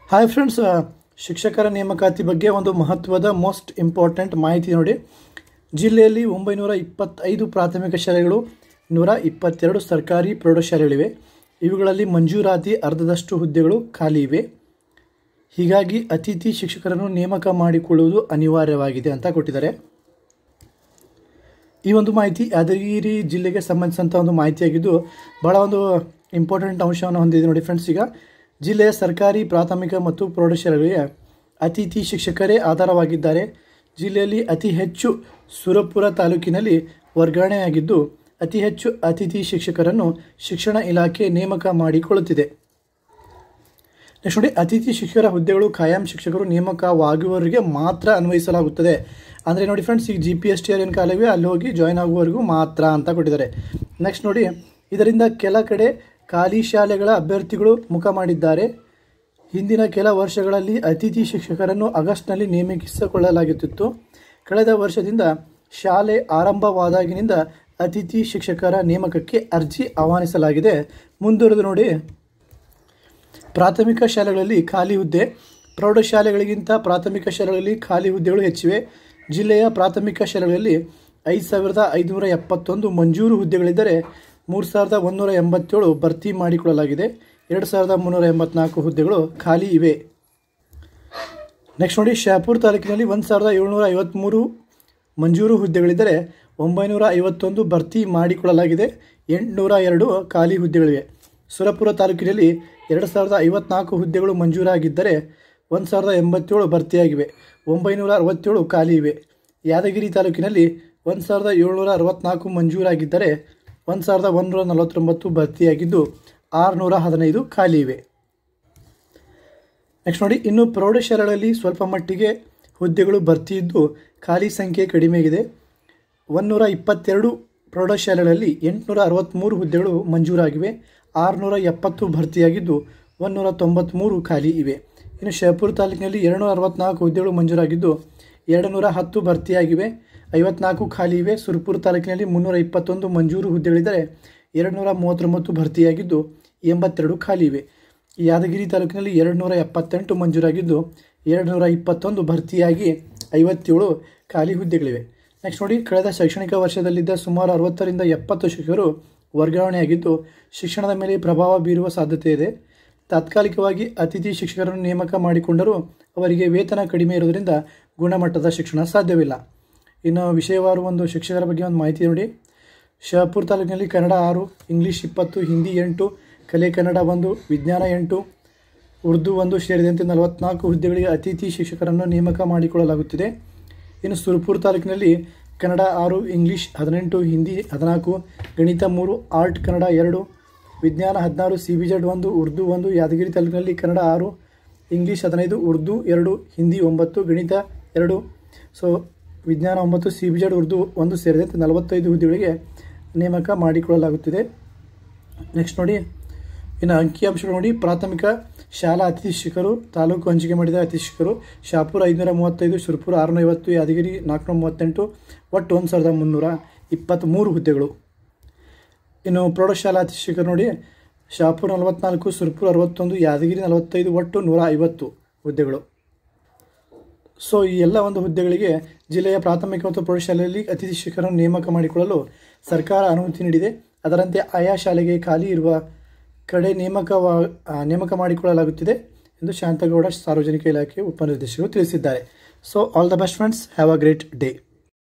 hi friends ಶಿಕ್ಷಕರ ನೇಮಕಾತಿ ಬಗ್ಗೆ ಒಂದು ಮಹತ್ವದ ಮೋಸ್ಟ್ ಇಂಪಾರ್ಟೆಂಟ್ ಮಾಹಿತಿ ನೋಡಿ ಜಿಲ್ಲೆಯಲ್ಲಿ ಒಂಬೈನೂರ ಇಪ್ಪತ್ತೈದು ಪ್ರಾಥಮಿಕ ಶಾಲೆಗಳು ನೂರ ಇಪ್ಪತ್ತೆರಡು ಸರ್ಕಾರಿ ಪ್ರೌಢಶಾಲೆಗಳಿವೆ ಇವುಗಳಲ್ಲಿ ಮಂಜೂರಾತಿ ಅರ್ಧದಷ್ಟು ಹುದ್ದೆಗಳು ಖಾಲಿ ಇವೆ ಹೀಗಾಗಿ ಅತಿಥಿ ಶಿಕ್ಷಕರನ್ನು ನೇಮಕ ಮಾಡಿಕೊಳ್ಳುವುದು ಅನಿವಾರ್ಯವಾಗಿದೆ ಅಂತ ಕೊಟ್ಟಿದ್ದಾರೆ ಈ ಒಂದು ಮಾಹಿತಿ ಯಾದಗಿರಿ ಜಿಲ್ಲೆಗೆ ಸಂಬಂಧಿಸಿದಂಥ ಒಂದು ಮಾಹಿತಿಯಾಗಿದ್ದು ಬಹಳ ಒಂದು ಇಂಪಾರ್ಟೆಂಟ್ ಅಂಶವನ್ನು ಹೊಂದಿದೆ ನೋಡಿ ಫ್ರೆಂಡ್ಸ್ ಈಗ ಜಿಲ್ಲೆಯ ಸರ್ಕಾರಿ ಪ್ರಾಥಮಿಕ ಮತ್ತು ಪ್ರೌಢಶಾಲೆಗಳಿಗೆ ಅತಿಥಿ ಶಿಕ್ಷಕರೇ ಆಧಾರವಾಗಿದ್ದಾರೆ ಜಿಲ್ಲೆಯಲ್ಲಿ ಅತಿ ಹೆಚ್ಚು ಸುರಪುರ ತಾಲೂಕಿನಲ್ಲಿ ವರ್ಗಾವಣೆಯಾಗಿದ್ದು ಅತಿ ಹೆಚ್ಚು ಅತಿಥಿ ಶಿಕ್ಷಕರನ್ನು ಶಿಕ್ಷಣ ಇಲಾಖೆ ನೇಮಕ ಮಾಡಿಕೊಳ್ಳುತ್ತಿದೆ ನೆಕ್ಸ್ಟ್ ನೋಡಿ ಅತಿಥಿ ಶಿಕ್ಷಕರ ಹುದ್ದೆಗಳು ಖಾಯಂ ಶಿಕ್ಷಕರು ನೇಮಕವಾಗುವವರಿಗೆ ಮಾತ್ರ ಅನ್ವಯಿಸಲಾಗುತ್ತದೆ ಅಂದರೆ ನೋಡಿ ಫ್ರೆಂಡ್ಸ್ ಈಗ G P S T R ಏನು ಕಾಲವೇ ಅಲ್ಲಿ ಹೋಗಿ ಜಾಯ್ನ್ ಆಗುವವರೆಗೂ ಮಾತ್ರ ಅಂತ ಕೊಟ್ಟಿದ್ದಾರೆ ನೆಕ್ಸ್ಟ್ ನೋಡಿ ಇದರಿಂದ ಕೆಲ ಕಡೆ ಖಾಲಿ ಶಾಲೆಗಳ ಅಭ್ಯರ್ಥಿಗಳು ಮುಖ ಮಾಡಿದ್ದಾರೆ ಹಿಂದಿನ ಕೆಲ ವರ್ಷಗಳಲ್ಲಿ ಅತಿಥಿ ಶಿಕ್ಷಕರನ್ನು ಆಗಸ್ಟ್ನಲ್ಲಿ ನೇಮಿಸಿಕೊಳ್ಳಲಾಗುತ್ತಿತ್ತು ಕಳೆದ ವರ್ಷದಿಂದ ಶಾಲೆ ಆರಂಭವಾದಾಗಿನಿಂದ ಅತಿಥಿ ಶಿಕ್ಷಕರ ನೇಮಕಕ್ಕೆ ಅರ್ಜಿ ಆಹ್ವಾನಿಸಲಾಗಿದೆ ಮುಂದುವರೆದು ನೋಡಿ ಪ್ರಾಥಮಿಕ ಶಾಲೆಗಳಲ್ಲಿ ಖಾಲಿ ಹುದ್ದೆ ಪ್ರೌಢಶಾಲೆಗಳಿಗಿಂತ ಪ್ರಾಥಮಿಕ ಶಾಲೆಗಳಲ್ಲಿ ಖಾಲಿ ಹುದ್ದೆಗಳು ಹೆಚ್ಚಿವೆ ಜಿಲ್ಲೆಯ ಪ್ರಾಥಮಿಕ ಶಾಲೆಗಳಲ್ಲಿ ಐದು ಸಾವಿರದ ಐದುನೂರ ಎಪ್ಪತ್ತೊಂದು ಮಂಜೂರು ಹುದ್ದೆಗಳಿದ್ದರೆ ಮೂರು ಸಾವಿರದ ಒಂದೂರ ಎಂಬತ್ತೇಳು ಭರ್ತಿ ಮಾಡಿಕೊಳ್ಳಲಾಗಿದೆ ಎರಡು ಸಾವಿರದ ಮುನ್ನೂರ ಎಂಬತ್ನಾಲ್ಕು ಹುದ್ದೆಗಳು ಖಾಲಿ ಇವೆ ನೆಕ್ಸ್ಟ್ ನೋಡಿ ಶಾಪುರ್ ತಾಲೂಕಿನಲ್ಲಿ ಒಂದು ಸಾವಿರದ ಏಳ್ನೂರ ಐವತ್ತ್ಮೂರು ಮಂಜೂರು ಹುದ್ದೆಗಳಿದ್ದರೆ ಒಂಬೈನೂರ ಐವತ್ತೊಂದು ಭರ್ತಿ ಮಾಡಿಕೊಳ್ಳಲಾಗಿದೆ ಎಂಟುನೂರ ಎರಡು ಖಾಲಿ ಹುದ್ದೆಗಳಿವೆ ಸುರಪುರ ತಾಲೂಕಿನಲ್ಲಿ ಎರಡು ಸಾವಿರದ ಐವತ್ನಾಲ್ಕು ಹುದ್ದೆಗಳು ಮಂಜೂರಾಗಿದ್ದರೆ ಒಂದು ಸಾವಿರದ ಎಂಬತ್ತೇಳು ಭರ್ತಿಯಾಗಿವೆ ಒಂಬೈನೂರ ಅರವತ್ತೇಳು ಖಾಲಿ ಇವೆ ಯಾದಗಿರಿ ತಾಲೂಕಿನಲ್ಲಿ ಒಂದು ಸಾವಿರದ ಏಳ್ನೂರ ಅರವತ್ನಾಲ್ಕು ಮಂಜೂರಾಗಿದ್ದರೆ ಒಂದು ಸಾವಿರದ ಒಂದೂರ ನಲವತ್ತೊಂಬತ್ತು ಭರ್ತಿಯಾಗಿದ್ದು ಆರುನೂರ ಹದಿನೈದು ಖಾಲಿ ಇವೆ ನೆಕ್ಸ್ಟ್ ನೋಡಿ ಇನ್ನು ಪ್ರೌಢಶಾಲೆಗಳಲ್ಲಿ ಸ್ವಲ್ಪ ಮಟ್ಟಿಗೆ ಹುದ್ದೆಗಳು ಭರ್ತಿ ಇದ್ದು ಖಾಲಿ ಸಂಖ್ಯೆ ಕಡಿಮೆಗಿದೆ ಒಂದೂರ ಇಪ್ಪತ್ತೆರಡು ಪ್ರೌಢಶಾಲೆಗಳಲ್ಲಿ ಎಂಟುನೂರ ಅರವತ್ತ್ಮೂರು ಹುದ್ದೆಗಳು ಮಂಜೂರಾಗಿವೆ ಆರುನೂರ ಎಪ್ಪತ್ತು ಭರ್ತಿಯಾಗಿದ್ದು ಒಂದೂರ ತೊಂಬತ್ತ್ಮೂರು ಖಾಲಿ ಇವೆ ಇನ್ನು ಶಹಪುರ ತಾಲೂಕಿನಲ್ಲಿ ಎರಡುನೂರ ಅರವತ್ತ್ನಾಲ್ಕು ಹುದ್ದೆಗಳು ಮಂಜೂರಾಗಿದ್ದು ಎರಡು ನೂರ ಹತ್ತು ಭರ್ತಿಯಾಗಿವೆ ಐವತ್ನಾಲ್ಕು ಖಾಲಿ ಇವೆ ಸುರಪುರ ತಾಲೂಕಿನಲ್ಲಿ ಮುನ್ನೂರ ಇಪ್ಪತ್ತೊಂದು ಮಂಜೂರು ಹುದ್ದೆಗಳಿದ್ದರೆ ಎರಡು ನೂರ ಮೂವತ್ತೊಂಬತ್ತು ಭರ್ತಿಯಾಗಿದ್ದು ಎಂಬತ್ತೆರಡು ಖಾಲಿ ಇವೆ ಯಾದಗಿರಿ ತಾಲೂಕಿನಲ್ಲಿ ಎರಡು ನೂರ ಎಪ್ಪತ್ತೆಂಟು ಮಂಜೂರಾಗಿದ್ದು ಎರಡು ನೂರ ಇಪ್ಪತ್ತೊಂದು ಭರ್ತಿಯಾಗಿ ಐವತ್ತೇಳು ಖಾಲಿ ಹುದ್ದೆಗಳಿವೆ ನೆಕ್ಸ್ಟ್ ನೋಡಿ ಕಳೆದ ಶೈಕ್ಷಣಿಕ ವರ್ಷದಲ್ಲಿದ್ದ ಸುಮಾರು ಅರವತ್ತರಿಂದ ಎಪ್ಪತ್ತು ಶಿಕ್ಷಕರು ವರ್ಗಾವಣೆಯಾಗಿದ್ದು ಶಿಕ್ಷಣದ ಮೇಲೆ ಪ್ರಭಾವ ಬೀರುವ ಸಾಧ್ಯತೆ ಇದೆ ತಾತ್ಕಾಲಿಕವಾಗಿ ಅತಿಥಿ ಶಿಕ್ಷಕರನ್ನು ನೇಮಕ ಮಾಡಿಕೊಂಡರೂ ಅವರಿಗೆ ವೇತನ ಕಡಿಮೆ ಇರುವುದರಿಂದ ಗುಣಮಟ್ಟದ ಶಿಕ್ಷಣ ಸಾಧ್ಯವಿಲ್ಲ ಇನ್ನು ವಿಷಯವಾರು ಒಂದು ಶಿಕ್ಷಕರ ಬಗ್ಗೆ ಒಂದು ಮಾಹಿತಿ ನೋಡಿ ಶಹಪುರ್ ತಾಲೂಕಿನಲ್ಲಿ ಕನ್ನಡ ಆರು ಇಂಗ್ಲೀಷ್ ಇಪ್ಪತ್ತು ಹಿಂದಿ ಎಂಟು ಕಲೆ ಕನ್ನಡ ಒಂದು ವಿಜ್ಞಾನ ಎಂಟು ಉರ್ದು ಒಂದು ಸೇರಿದಂತೆ ನಲವತ್ನಾಲ್ಕು ಹುದ್ದೆಗಳಿಗೆ ಅತಿಥಿ ಶಿಕ್ಷಕರನ್ನು ನೇಮಕ ಮಾಡಿಕೊಳ್ಳಲಾಗುತ್ತಿದೆ ಇನ್ನು ಸುರಪುರ ತಾಲೂಕಿನಲ್ಲಿ ಕನ್ನಡ ಆರು ಇಂಗ್ಲೀಷ್ ಹದಿನೆಂಟು ಹಿಂದಿ ಹದಿನಾಲ್ಕು ಗಣಿತ ಮೂರು ಆರ್ಟ್ ಕನ್ನಡ ಎರಡು ವಿಜ್ಞಾನ ಹದಿನಾರು ಸಿ ಬಿ ಜೆಡ್ ಒಂದು ಉರ್ದು ಒಂದು ಯಾದಗಿರಿ ತಾಲೂಕಿನಲ್ಲಿ ಕನ್ನಡ ಆರು ಇಂಗ್ಲೀಷ್ ಹದಿನೈದು ಉರ್ದು ಎರಡು ಹಿಂದಿ ಒಂಬತ್ತು ಗಣಿತ ಎರಡು ಸೊ ವಿಜ್ಞಾನ ಒಂಬತ್ತು ಸಿ ಬಿ ಜೆಡ್ ಉರ್ದು ಒಂದು ಸೇರಿದಂತೆ ನಲವತ್ತೈದು ಹುದ್ದೆಗಳಿಗೆ ನೇಮಕ ಮಾಡಿಕೊಳ್ಳಲಾಗುತ್ತಿದೆ ನೆಕ್ಸ್ಟ್ ನೋಡಿ ಇನ್ನು ಅಂಕಿಅಂಶಗಳು ನೋಡಿ ಪ್ರಾಥಮಿಕ ಶಾಲಾ ಅತಿಥಿ ಶಿಕ್ಷಕರು ತಾಲೂಕು ಹಂಚಿಕೆ ಮಾಡಿದ ಅತಿಥಿ ಶಿಕ್ಷಕರು ಶಾಪುರ ಐದುನೂರ ಮೂವತ್ತೈದು ಸುರಪುರ ಆರುನೂರ ಐವತ್ತು ಯಾದಗಿರಿ ನಾಲ್ಕುನೂರ ಮೂವತ್ತೆಂಟು ಒಟ್ಟು ಒಂದು ಸಾವಿರದ ಮುನ್ನೂರ ಇಪ್ಪತ್ತ್ಮೂರು ಹುದ್ದೆಗಳು ಇನ್ನು ಪ್ರೌಢಶಾಲಾ ಅತಿಥಿ ಶಿಕ್ಷಕರು ನೋಡಿ ಶಾಪುರ ನಲವತ್ನಾಲ್ಕು ಸುರಪುರ ಅರವತ್ತೊಂದು ಯಾದಗಿರಿ ನಲವತ್ತೈದು ಒಟ್ಟು ನೂರ ಐವತ್ತು ಹುದ್ದೆಗಳು ಸೊ ಈ ಎಲ್ಲ ಒಂದು ಹುದ್ದೆಗಳಿಗೆ ಜಿಲ್ಲೆಯ ಪ್ರಾಥಮಿಕ ಮತ್ತು ಪ್ರೌಢಶಾಲೆಯಲ್ಲಿ ಅತಿಥಿ ಶಿಕ್ಷಕರನ್ನು ನೇಮಕ ಮಾಡಿಕೊಳ್ಳಲು ಸರ್ಕಾರ ಅನುಮತಿ ನೀಡಿದೆ ಅದರಂತೆ ಆಯಾ ಶಾಲೆಗೆ ಖಾಲಿ ಇರುವ ಕಡೆ ನೇಮಕವಾ ನೇಮಕ ಮಾಡಿಕೊಳ್ಳಲಾಗುತ್ತಿದೆ ಎಂದು ಶಾಂತಗೌಡ ಸಾರ್ವಜನಿಕ ಇಲಾಖೆ ಉಪನಿರ್ದೇಶಕರು ತಿಳಿಸಿದ್ದಾರೆ so all the best friends have a great day